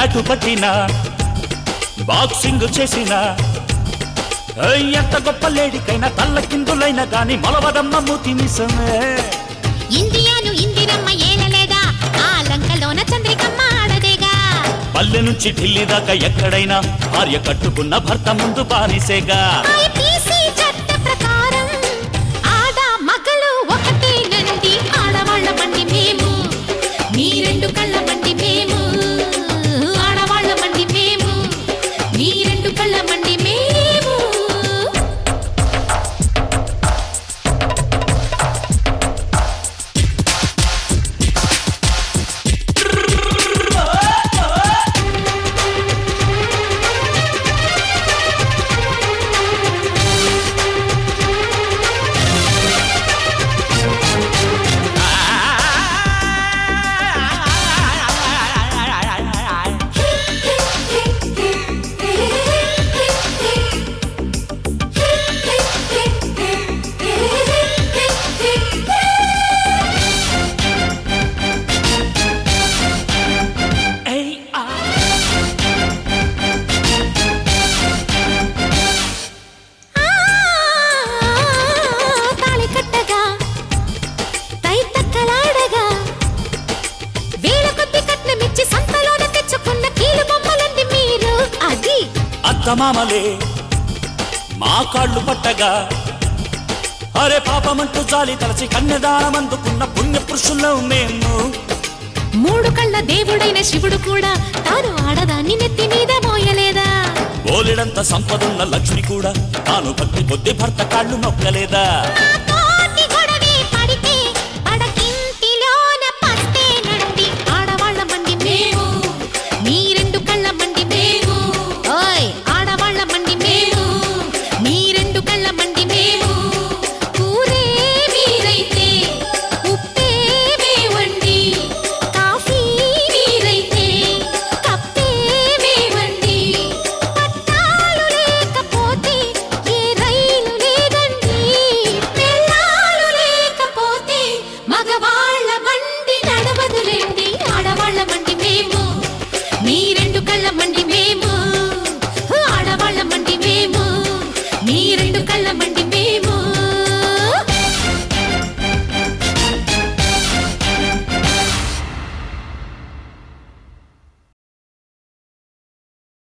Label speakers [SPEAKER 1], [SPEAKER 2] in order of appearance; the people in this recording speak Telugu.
[SPEAKER 1] బ్యాటు పట్టినా బాక్సింగ్ చేసిన ఎంత గొప్ప లేడికైనా తల్ల కిందులైన గాని మొలవదమ్మ మూతి మిసమే
[SPEAKER 2] ఇండియాను ఇందిరమ్మ ఏలలేదా ఆ లంకలోన చంద్రికమ్మ ఆడదేగా
[SPEAKER 1] పల్లె నుంచి ఢిల్లీ దాకా ఎక్కడైనా భార్య కట్టుకున్న భర్త ముందు బానిసేగా
[SPEAKER 2] IPC చట్ట ప్రకారం ఆడ మగలు ఒకటేనండి ఆడవాళ్ళ బండి మేము మీ రెండు కళ్ళ బండి మేము ఆడవాళ్ళ బండి మేము మీ రెండు కళ్ళ బండి మేము
[SPEAKER 1] ఏయ్, ఆ.
[SPEAKER 2] తాళి కట్టగా తై తక్కలాడగా వేల కొద్ది కట్నమిచ్చి సంతలోన తెచ్చుకున్న కీలు బొమ్మలండి మీరు అది
[SPEAKER 1] అత్తమామలే మా కాళ్ళు పట్టగా అరే పాపమంటూ జాలి తలచి కన్యదానం అందుకున్న పుణ్య పురుషులం మేము
[SPEAKER 2] మూడు కళ్ళ దేవుడైన శివుడు కూడా తాను ఆడదాన్ని నెత్తి మీద మోయలేదా
[SPEAKER 1] ఓలెడంత సంపదున్న లక్ష్మి కూడా తాను భక్తి కొద్ది భర్త కాళ్ళు నొక్కలేదా